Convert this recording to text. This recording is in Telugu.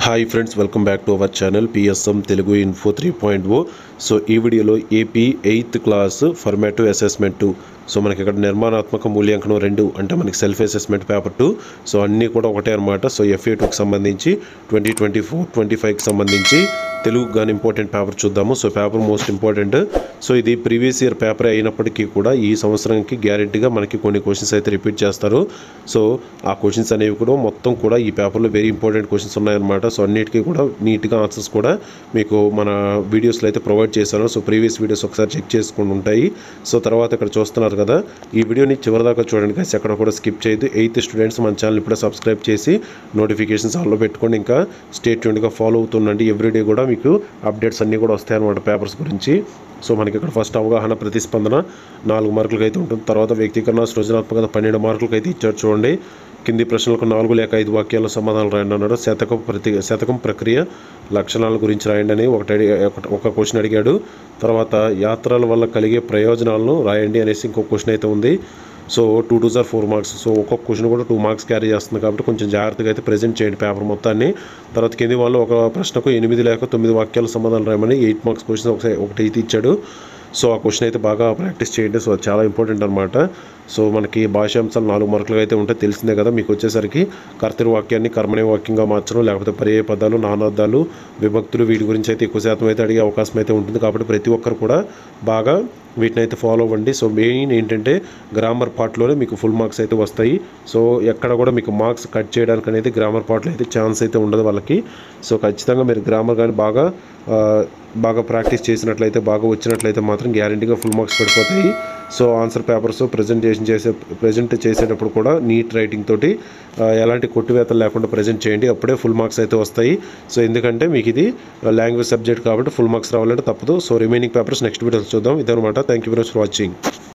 Hi friends welcome back to our channel PSM Telugu info three point o so ఈ వీడియోలో AP eighth class formative assessment two so మనకి ఇక్కడ నిర్మాణాత్మక మూల్యాంకనం రెండు అంటే మనకి self assessment paper two so అన్నీ కూడా ఒకటే అనమాట సో ఎఫ్ఏ టూకి సంబంధించి ట్వంటీ ట్వంటీ ఫోర్ ట్వంటీ ఫైవ్కి సంబంధించి తెలుగు కానీ ఇంపార్టెంట్ పేపర్ చూద్దాము so paper most important so ఇది ప్రీవియస్ ఇయర్ పేపర్ అయినప్పటికీ కూడా ఈ సంవత్సరానికి గ్యారెంటీగా మనకి కొన్ని క్వశ్చన్స్ అయితే రిపీట్ చేస్తారు సో ఆ క్వశ్చన్స్ అనేవి కూడా మొత్తం కూడా ఈ పేపర్లో వెరీ ఇంపార్టెంట్ క్వశ్చన్స్ ఉన్నాయన్నమాట సో అన్నిటికీ కూడా నీట్గా ఆన్సర్స్ కూడా మీకు మన వీడియోస్లో అయితే ప్రొవైడ్ చేశాను సో ప్రీవియస్ వీడియోస్ ఒకసారి చెక్ చేసుకుని ఉంటాయి సో తర్వాత ఇక్కడ చూస్తున్నారు కదా ఈ వీడియోని చివరిదాకా చూడండి guys. ఎక్కడ కూడా స్కిప్ చేయదు ఎయిత్ స్టూడెంట్స్ మన ఛానల్ ఇప్పుడే సబ్స్క్రైబ్ చేసి నోటిఫికేషన్స్ ఆన్లో పెట్టుకోండి ఇంకా స్టేట్ ట్యూన్గా ఫాలో అవుతుండండి ఎవ్రీడే కూడా మీకు అప్డేట్స్ అన్నీ కూడా వస్తాయి అన్నమాట పేపర్స్ గురించి సో మనకి ఇక్కడ ఫస్ట్ అవగాహన ప్రతిస్పందన నాలుగు మార్కులకి అయితే ఉంటుంది తర్వాత వ్యక్తీకరణ సృజనాత్మకత పన్నెండు మార్కులకి అయితే ఇచ్చారు చూడండి కింది ప్రశ్నలకు నాలుగు లేక ఐదు వాక్యాల సమాధానాలు రాయండి అన్నాడు శతకం ప్రతి శతకం ప్రక్రియ లక్షణాల గురించి రాయండి అని ఒకటి అడిగి ఒకటి- ఒక క్వశ్చన్ అడిగాడు తర్వాత యాత్రల వల్ల కలిగే ప్రయోజనాలను రాయండి అనేసి ఇంకో క్వశ్చన్ అయితే ఉంది so two two sir four marks so ఒక్కొక్క క్వశ్చన్ కూడా టూ మార్క్స్ క్యారీ చేస్తుంది కాబట్టి కొంచెం జాగ్రత్తగా అయితే ప్రజెంట్ చేయండి పేపర్ మొత్తాన్ని తర్వాత కింది వాళ్ళు ఒక ప్రశ్నకు ఎనిమిది లేక తొమ్మిది వాక్యాల సమాధానం రాయమని ఎయిట్ మార్క్స్ క్వశ్చన్ ఒకసారి ఒకటి అయితే ఇచ్చాడు సో ఆ క్వశ్చన్ అయితే బాగా ప్రాక్టీస్ చేయండి సో అది చాలా ఇంపార్టెంట్ అనమాట సో మనకి భాషాంశాలు నాలుగు మార్కులు అయితే ఉంటాయి తెలిసిందే కదా మీకు వచ్చేసరికి కర్తరి వాక్యాన్ని కర్మణి వాక్యంగా మార్చడం లేకపోతే పర్యాయ పదాలు నానార్థాలు విభక్తులు వీటి గురించి అయితే ఎక్కువ శాతం అయితే అడిగే అవకాశం అయితే ఉంటుంది కాబట్టి ప్రతి ఒక్కరు కూడా బాగా వీటిని అయితే ఫాలో అవ్వండి సో మెయిన్ ఏంటంటే గ్రామర్ పార్ట్లోనే మీకు ఫుల్ మార్క్స్ అయితే వస్తాయి సో ఎక్కడ కూడా మీకు మార్క్స్ కట్ చేయడానికి అనేది గ్రామర్ పార్ట్లో అయితే ఛాన్స్ అయితే ఉండదు వాళ్ళకి సో ఖచ్చితంగా మీరు గ్రామర్ కానీ బాగా ఆ, బాగా ప్రాక్టీస్ చేసినట్లయితే బాగా వచ్చినట్లయితే మాత్రం గ్యారంటీగా ఫుల్ మార్క్స్ పడిపోతాయి సో ఆన్సర్ పేపర్స్ ప్రజెంటేషన్ చేసే ప్రజెంట్ చేసేటప్పుడు కూడా నీట్ రైటింగ్ తోటి ఆ, ఎలాంటి కొట్టివేతలు లేకుండా ప్రజెంట్ చేయండి అప్పుడే ఫుల్ మార్క్స్ అయితే వస్తాయి సో ఎందుకంటే మీకు ఇది లాంగ్వేజ్ సబ్జెక్ట్ కాబట్టి ఫుల్ మార్క్స్ రావాలంటే తప్పదు so remaining papers next videos చూద్దాం ఇదనమాట thank you very much for watching